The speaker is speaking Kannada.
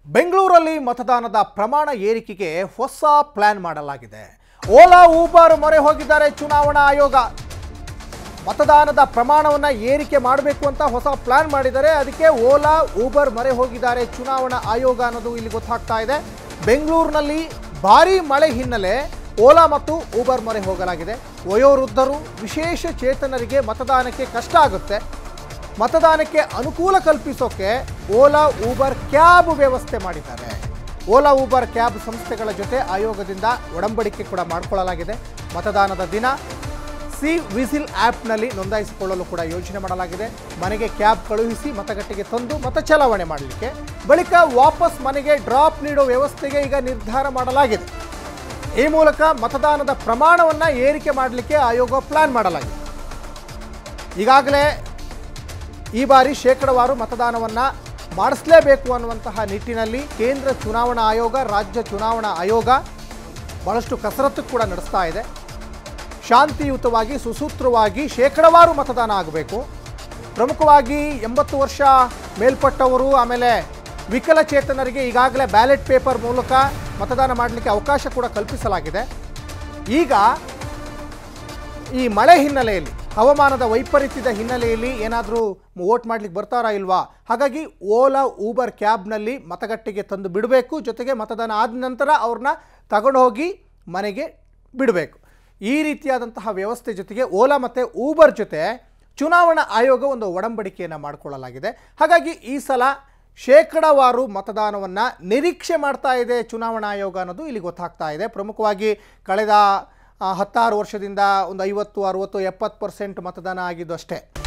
ಬೆಂಗಳೂರಲ್ಲಿ ಮತದಾನದ ಪ್ರಮಾಣ ಏರಿಕೆಗೆ ಹೊಸ ಪ್ಲಾನ್ ಮಾಡಲಾಗಿದೆ ಓಲಾ ಊಬರ್ ಮೊರೆ ಹೋಗಿದ್ದಾರೆ ಚುನಾವಣಾ ಆಯೋಗ ಮತದಾನದ ಪ್ರಮಾಣವನ್ನು ಏರಿಕೆ ಮಾಡಬೇಕು ಅಂತ ಹೊಸ ಪ್ಲಾನ್ ಮಾಡಿದ್ದಾರೆ ಅದಕ್ಕೆ ಓಲಾ ಊಬರ್ ಮೊರೆ ಹೋಗಿದ್ದಾರೆ ಚುನಾವಣಾ ಆಯೋಗ ಅನ್ನೋದು ಇಲ್ಲಿ ಗೊತ್ತಾಗ್ತಾ ಇದೆ ಬೆಂಗಳೂರಿನಲ್ಲಿ ಭಾರೀ ಮಳೆ ಹಿನ್ನೆಲೆ ಓಲಾ ಮತ್ತು ಊಬರ್ ಮೊರೆ ಹೋಗಲಾಗಿದೆ ವಯೋವೃದ್ಧರು ವಿಶೇಷ ಚೇತನರಿಗೆ ಮತದಾನಕ್ಕೆ ಕಷ್ಟ ಆಗುತ್ತೆ ಮತದಾನಕ್ಕೆ ಅನುಕೂಲ ಕಲ್ಪಿಸೋಕೆ ಓಲಾ ಊಬರ್ ಕ್ಯಾಬ್ ವ್ಯವಸ್ಥೆ ಮಾಡಿದ್ದಾರೆ ಓಲಾ ಊಬರ್ ಕ್ಯಾಬ್ ಸಂಸ್ಥೆಗಳ ಜೊತೆ ಆಯೋಗದಿಂದ ಒಡಂಬಡಿಕೆ ಕೂಡ ಮಾಡಿಕೊಳ್ಳಲಾಗಿದೆ ಮತದಾನದ ದಿನ ಸಿ ವಿಸಿಲ್ ಆ್ಯಪ್ನಲ್ಲಿ ನೋಂದಾಯಿಸಿಕೊಳ್ಳಲು ಕೂಡ ಯೋಜನೆ ಮಾಡಲಾಗಿದೆ ಮನೆಗೆ ಕ್ಯಾಬ್ ಕಳುಹಿಸಿ ಮತಗಟ್ಟೆಗೆ ತಂದು ಮತ ಚಲಾವಣೆ ಮಾಡಲಿಕ್ಕೆ ಬಳಿಕ ವಾಪಸ್ ಮನೆಗೆ ಡ್ರಾಪ್ ನೀಡೋ ವ್ಯವಸ್ಥೆಗೆ ಈಗ ನಿರ್ಧಾರ ಮಾಡಲಾಗಿದೆ ಈ ಮೂಲಕ ಮತದಾನದ ಪ್ರಮಾಣವನ್ನು ಏರಿಕೆ ಮಾಡಲಿಕ್ಕೆ ಆಯೋಗ ಪ್ಲಾನ್ ಮಾಡಲಾಗಿದೆ ಈಗಾಗಲೇ ಈ ಬಾರಿ ಶೇಕಡವಾರು ಮತದಾನವನ್ನು ಮಾಡಿಸಲೇಬೇಕು ಅನ್ನುವಂತಹ ನಿಟ್ಟಿನಲ್ಲಿ ಕೇಂದ್ರ ಚುನಾವಣಾ ಆಯೋಗ ರಾಜ್ಯ ಚುನಾವಣಾ ಆಯೋಗ ಬಹಳಷ್ಟು ಕಸರತ್ತು ಕೂಡ ನಡೆಸ್ತಾ ಇದೆ ಶಾಂತಿಯುತವಾಗಿ ಸುಸೂತ್ರವಾಗಿ ಶೇಕಡವಾರು ಮತದಾನ ಆಗಬೇಕು ಪ್ರಮುಖವಾಗಿ ಎಂಬತ್ತು ವರ್ಷ ಮೇಲ್ಪಟ್ಟವರು ಆಮೇಲೆ ವಿಕಲಚೇತನರಿಗೆ ಈಗಾಗಲೇ ಬ್ಯಾಲೆಟ್ ಪೇಪರ್ ಮೂಲಕ ಮತದಾನ ಮಾಡಲಿಕ್ಕೆ ಅವಕಾಶ ಕೂಡ ಕಲ್ಪಿಸಲಾಗಿದೆ ಈಗ ಈ ಮಳೆ ಹಿನ್ನೆಲೆಯಲ್ಲಿ ಹವಾಮಾನದ ವೈಪರೀತ್ಯದ ಹಿನ್ನೆಲೆಯಲ್ಲಿ ಏನಾದರೂ ವೋಟ್ ಮಾಡ್ಲಿಕ್ಕೆ ಬರ್ತಾರಾ ಇಲ್ವಾ ಹಾಗಾಗಿ ಓಲಾ ಊಬರ್ ಕ್ಯಾಬ್ನಲ್ಲಿ ಮತಗಟ್ಟೆಗೆ ತಂದು ಬಿಡಬೇಕು ಜೊತೆಗೆ ಮತದಾನ ಆದ ನಂತರ ಅವ್ರನ್ನ ತಗೊಂಡು ಹೋಗಿ ಮನೆಗೆ ಬಿಡಬೇಕು ಈ ರೀತಿಯಾದಂತಹ ವ್ಯವಸ್ಥೆ ಜೊತೆಗೆ ಓಲಾ ಮತ್ತು ಊಬರ್ ಜೊತೆ ಚುನಾವಣಾ ಆಯೋಗ ಒಂದು ಒಡಂಬಡಿಕೆಯನ್ನು ಮಾಡಿಕೊಳ್ಳಲಾಗಿದೆ ಹಾಗಾಗಿ ಈ ಸಲ ಶೇಕಡವಾರು ಮತದಾನವನ್ನು ನಿರೀಕ್ಷೆ ಮಾಡ್ತಾ ಇದೆ ಚುನಾವಣಾ ಆಯೋಗ ಅನ್ನೋದು ಇಲ್ಲಿ ಗೊತ್ತಾಗ್ತಾ ಇದೆ ಪ್ರಮುಖವಾಗಿ ಕಳೆದ ಆ, ಹತ್ತಾರು ವರ್ಷದಿಂದ ಒಂದು ಐವತ್ತು ಅರುವತ್ತು ಎಪ್ಪತ್ತು ಪರ್ಸೆಂಟ್ ಮತದಾನ ಆಗಿದ್ದು ಅಷ್ಟೇ